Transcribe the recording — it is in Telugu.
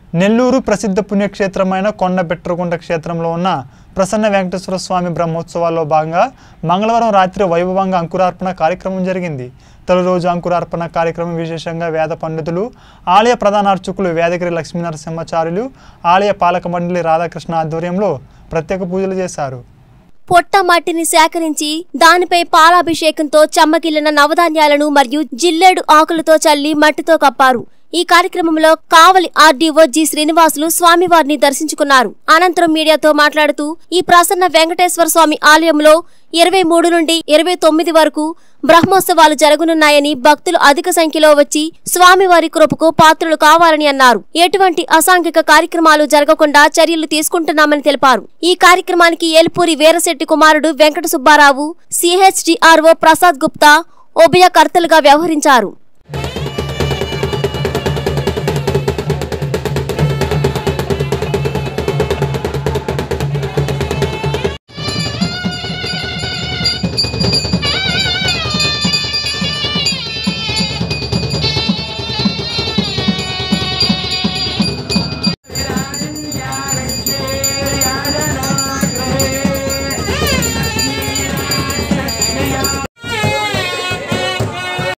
నెల్లూరు ప్రసిద్ధ పుణ్యక్షేత్రమైన కొండబెట్రగుంట క్షేత్రంలో ఉన్న ప్రసన్న వెంకటేశ్వర స్వామి బ్రహ్మోత్సవాల్లో భాగంగా మంగళవారం రాత్రి వైభవంగా అంకురార్పణ కార్యక్రమం జరిగింది తొలి రోజు అంకురార్పణ కార్యక్రమం విశేషంగా వేద పండితులు ఆలయ ప్రధాన అర్చకులు వేదగిరి లక్ష్మీనరసింహాచార్యులు ఆలయ పాలక మండలి రాధాకృష్ణ ఆధ్వర్యంలో ప్రత్యేక పూజలు చేశారు పొట్ట మట్టిని సేకరించి దానిపై పాలాభిషేకంతో చెమ్మగిల్లిన నవధాన్యాలను మరియు జిల్లేడు ఆకులతో చల్లి మట్టితో కప్పారు ఈ కార్యక్రమంలో కావలి ఆర్డీఓ జి శ్రీనివాసులు స్వామివారిని దర్శించుకున్నారు అనంతరం మీడియాతో మాట్లాడుతూ ఈ ప్రసన్న వెంకటేశ్వర స్వామి ఆలయంలో ఇరవై మూడు నుండి ఇరవై తొమ్మిది వరకు బ్రహ్మోత్సవాలు జరగనున్నాయని భక్తులు అధిక సంఖ్యలో వచ్చి స్వామివారి కృపకు పాత్రులు కావాలని అన్నారు ఎటువంటి అసాంఘిక కార్యక్రమాలు జరగకుండా చర్యలు తీసుకుంటున్నామని తెలిపారు ఈ కార్యక్రమానికి ఏల్పూరి వీరశెట్టి కుమారుడు వెంకట సుబ్బారావు సిహెచ్డిఆర్ఓ ప్రసాద్ గుప్తా ఉభయకర్తలుగా వ్యవహరించారు